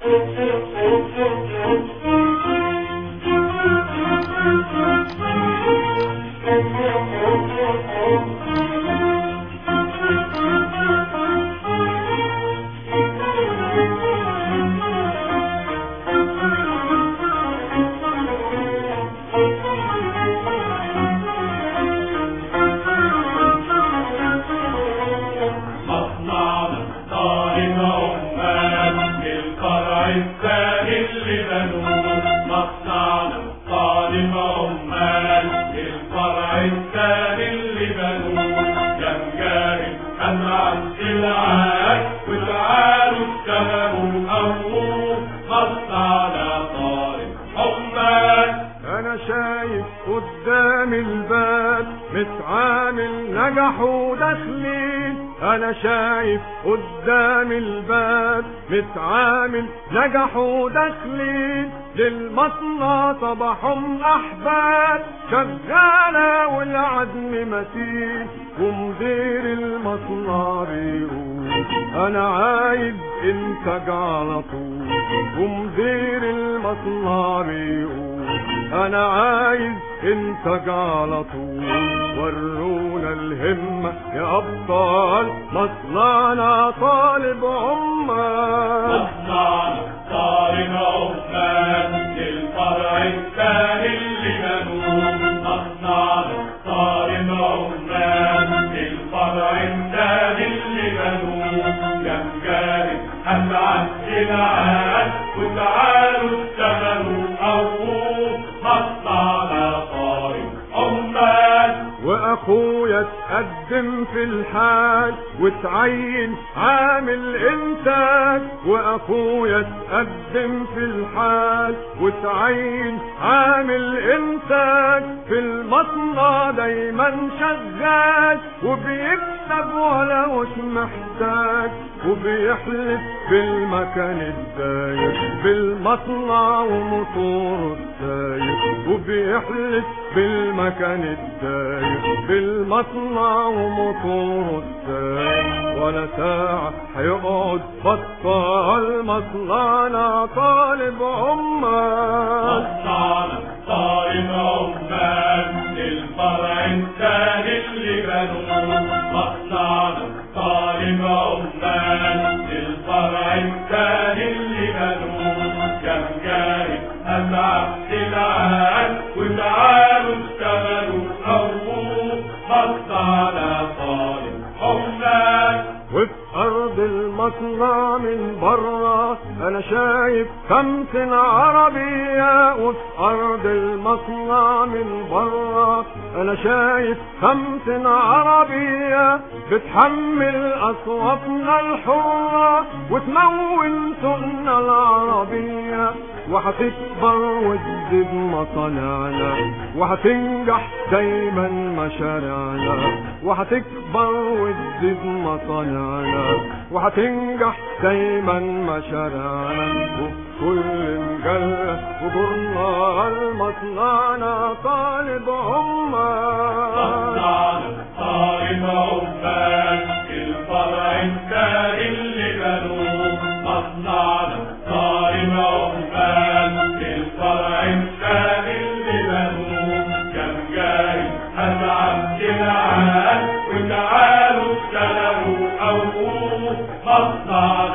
مصنعنا طالب عمان للقرع الثاني اللي بنوه مصنعنا طالب عمان للقرع الثاني اللي بنوه يا مجاهد أمع السلعات وتعالوا اشتغلوا أمور مصنعنا طالب عمان انا شايف قدام الباب متعامل نجحوا داخلين انا شايف قدام الباب متعامل نجحوا داخلين للمصنع صباحهم احباب شغالة والعزم متين ومدير المصنع بيقول انا عايز انتاج على طول ومدير المصنع بيقول انا عايز انتاج على طول ورونا الهمة يا ابطال مصنعنا طالب عمان مصنعنا طالب عمان للفرع الثاني اللي بنوه مصنعنا طالب عمان للفرع الثاني اللي بنوه يا مجاهد هتعد العاد وتعالوا اشتغلوا أوه مصنعنا طالب عمان واخويا اتقدم في الحال وتعين عامل انتاج واخويا اتقدم في الحال وتعين عامل انتاج في المصنع دايما شغال وبيكسب ولا مش محتاج وبيحلف بالمكان الداير بالمصنع وموتور الساير وبيحلف بالمكان الداير بالمصنع وموتور الساير ولا ساعة هيقعد بطال مصنعنا طالب عمان مصنعنا طالب عمان للفرع الثاني اللي بنوه مصنعنا طالب عمان للفرع الثاني اللي بنوه يا مجاهد أسعد العاد وتعالوا اشتغلوا أوه مصنعنا طالب عمان وفي أرض المصنع من برا أنا شايف خمسين عربية وفي أرض المصنع من برا أنا شايف خمسين عربية بتحمل أصواتنا الحرة وتمون سوقنا العربية وهتكبر وتزيد مصانعنا وهتنجح دايما مشاريعنا وهتكبر وتزيد مصانعنا وهتنجح دايما مشاريعنا وكل مجلة ودورنا المصنعنا طالب عمان مصنعنا طالب عمان الفرع الثاني اللي بنوه مصنعنا طالب عمان الفرع الثاني اللي بنوه يا مجاهد أسعد العاد وتعالوا اشتغلوا أوه مصنعنا